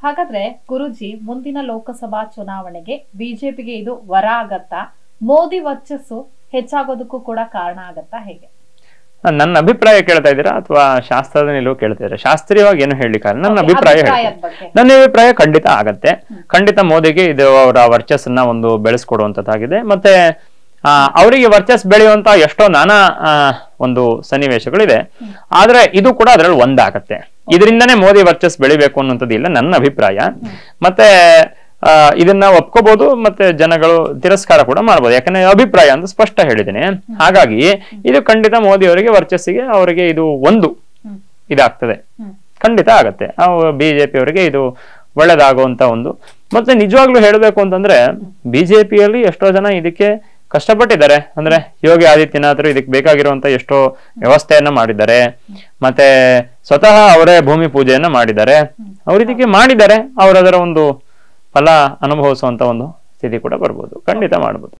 ಹಾಗಾದ್ರೆ ಗುರುಜಿ ಮುಂದಿನ ಲೋಕಸಭಾ ಚುನಾವಣೆಗೆ ಬಿಜೆಪಿಗೆ ಇದು ವರ ಆಗತ್ತಾ ಮೋದಿ ವರ್ಚಸ್ಸು ಹೆಚ್ಚಾಗೋದಕ್ಕೂ ಕೂಡ ಕಾರಣ ಆಗತ್ತಾ ಹೇಗೆ ನನ್ನ ಅಭಿಪ್ರಾಯ ಕೇಳ್ತಾ ಇದ್ದೀರಾ ಅಥವಾ ಶಾಸ್ತ್ರದ ನಿಲುವು ಕೇಳ್ತಾ ಇದ್ದೀರಾ ಶಾಸ್ತ್ರೀಯವಾಗಿ ಏನು ಹೇಳಲಿಕ್ಕಾಗಲ್ಲ ನನ್ನ Okay, ಅಭಿಪ್ರಾಯ ಅಭಿಪ್ರಾಯದ ಹೇಳ್ತೀನಿ. ಬಗ್ಗೆ. ನನ್ನ ಅಭಿಪ್ರಾಯ ಖಂಡಿತ ಆಗತ್ತೆ ಖಂಡಿತ ಮೋದಿಗೆ ಇದು ಅವರ ವರ್ಚಸ್ಸನ್ನ ಒಂದು ಬೆಳೆಸ್ಕೊಡುವಂತದ್ದಾಗಿದೆ ಮತ್ತೆ ಆ, ಅವರಿಗೆ ವರ್ಚಸ್ ಬೆಳೆಯುವಂತ ಎಷ್ಟೋ ನಾನಾ ಆ, ಒಂದು ಸನ್ನಿವೇಶಗಳಿದೆ ಆದ್ರೆ ಇದು ಕೂಡ ಅದ್ರಲ್ಲಿ ಒಂದಾಗತ್ತೆ ಇದರಿಂದನೇ ಮೋದಿ ವರ್ಚಸ್ ಬೆಳಿಬೇಕು ಅನ್ನುವಂಥದ್ದು ಇಲ್ಲ ನನ್ನ ಅಭಿಪ್ರಾಯ ಮತ್ತೆ ಆ, ಇದನ್ನ ಒಪ್ಕೋಬಹುದು ಮತ್ತೆ ಜನಗಳು ತಿರಸ್ಕಾರ ಕೂಡ ಮಾಡ್ಬೋದು ಯಾಕಂದ್ರೆ ಅಭಿಪ್ರಾಯ ಅಂತ ಸ್ಪಷ್ಟ ಹೇಳಿದ್ದೀನಿ ಹಾಗಾಗಿ ಇದು ಖಂಡಿತ ಮೋದಿ ಅವರಿಗೆ ವರ್ಚಸ್ಸಿಗೆ ಅವರಿಗೆ ಇದು ಒಂದು ಹ್ಮ್. ಇದಾಗ್ತದೆ ಹ್ಮ್. ಖಂಡಿತ ಆಗತ್ತೆ ಬಿಜೆಪಿ ಅವರಿಗೆ ಇದು ಒಳ್ಳೇದಾಗುವಂತ ಒಂದು ಮತ್ತೆ ನಿಜವಾಗ್ಲೂ ಹೇಳಬೇಕು ಅಂತಂದ್ರೆ ಬಿಜೆಪಿಯಲ್ಲಿ ಎಷ್ಟೋ ಜನ ಇದಕ್ಕೆ ಕಷ್ಟಪಟ್ಟಿದ್ದಾರೆ ಅಂದ್ರೆ ಯೋಗಿ ಆದಿತ್ಯನಾಥರು ಇದಕ್ಕೆ ಬೇಕಾಗಿರುವಂತ ಎಷ್ಟೋ ವ್ಯವಸ್ಥೆಯನ್ನ ಮಾಡಿದ್ದಾರೆ ಮತ್ತೆ ಸ್ವತಃ ಅವರೇ ಭೂಮಿ ಪೂಜೆಯನ್ನ ಮಾಡಿದ್ದಾರೆ ಅವ್ರು ಇದಕ್ಕೆ ಮಾಡಿದ್ದಾರೆ ಅವ್ರ ಅದರ ಒಂದು ಫಲ ಅನುಭವಿಸುವಂತ ಒಂದು ಸ್ಥಿತಿ ಕೂಡ ಬರ್ಬೋದು ಖಂಡಿತ ಮಾಡ್ಬೋದು